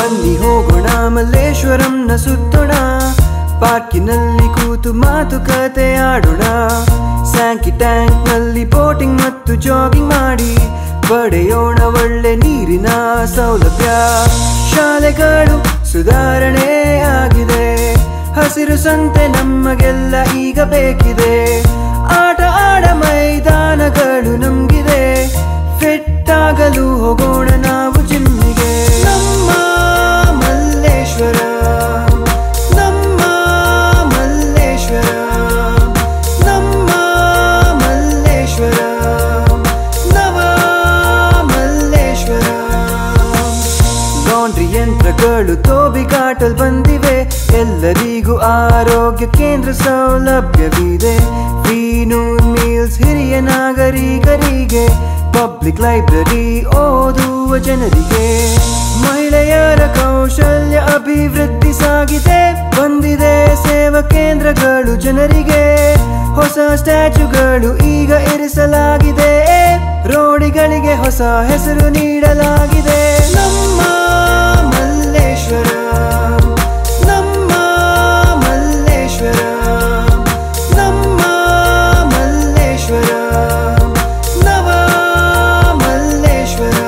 ಬನ್ನಿ ಹೋಗೋಣ ಮಲ್ಲೇಶ್ವರಂನ ಸುತ್ತೋಣ ಪಾರ್ಕಿನಲ್ಲಿ ಕೂತು ಮಾತುಕತೆ ಆಡೋಣ ಸ್ಯಾಂಕಿ ಟ್ಯಾಂಕ್ ನಲ್ಲಿ ಬೋಟಿಂಗ್ ಮತ್ತು ಜಾಗಿಂಗ್ ಮಾಡಿ ಪಡೆಯೋಣ ಒಳ್ಳೆ ನೀರಿನ ಸೌಲಭ್ಯ ಶಾಲೆಗಳು ಸುಧಾರಣೆ ಆಗಿದೆ ಹಸಿರು ಸಂತೆ ನಮಗೆಲ್ಲ ಈಗ ಬೇಕಿದೆ ಆಟ ಆಡ ಮೈದಾನಗಳು ನಮ್ಗಿದೆ ಫಿಟ್ ಆಗಲು ಹೋಗೋಣ ನಾವು ಜಿಮ್ಮಿಗೆ ನಮ್ಮ ಮಲ್ಲೇಶ್ವರ ನಮ್ಮ ಮಲ್ಲೇಶ್ವರ ನಮ್ಮ ಮಲ್ಲೇಶ್ವರ ನವ ಮಲ್ಲೇಶ್ವರ ಲಾಂಡ್ರಿ ಯಂತ್ರಗಳು ತೋಬಿಗಾಟಲ್ ಬಂದಿವೆ ಎಲ್ಲರಿಗೂ ಆರೋಗ್ಯ ಕೇಂದ್ರ ಸೌಲಭ್ಯವಿದೆ ಫೀನೂನ್ ಮೀಲ್ಸ್ ಹಿರಿಯ ನಾಗರಿಕರಿಗೆ ಪಬ್ಲಿಕ್ ಲೈಬ್ರರಿ ಓದುವ ಜನರಿಗೆ ಮಹಿಳೆಯರ ಕೌಶಲ್ಯ ಅಭಿವೃದ್ಧಿ ಸಾಗಿದೆ ಬಂದಿದೆ ಸೇವಾ ಕೇಂದ್ರಗಳು ಜನರಿಗೆ ಹೊಸ ಸ್ಟ್ಯಾಚುಗಳು ಈಗ ಇರಿಸಲಾಗಿದೆ ರೋಡಿಗಳಿಗೆ ಹೊಸ ಹೆಸರು ನೀಡಲಾಗಿದೆ ನಮ್ಮ ಮಲ್ಲೇಶ್ವರ ನಮ್ಮ ಮಲ್ಲೇಶ್ವರ ನಮ್ಮ ಮಲ್ಲೇಶ್ವರ ನವ ಮಲ್ಲೇಶ್ವರ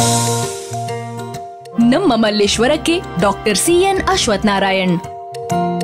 ನಮ್ಮ ಮಲ್ಲೇಶ್ವರಕ್ಕೆ ಡಾಕ್ಟರ್ ಸಿಎನ್ ಅಶ್ವಥ್ ನಾರಾಯಣ್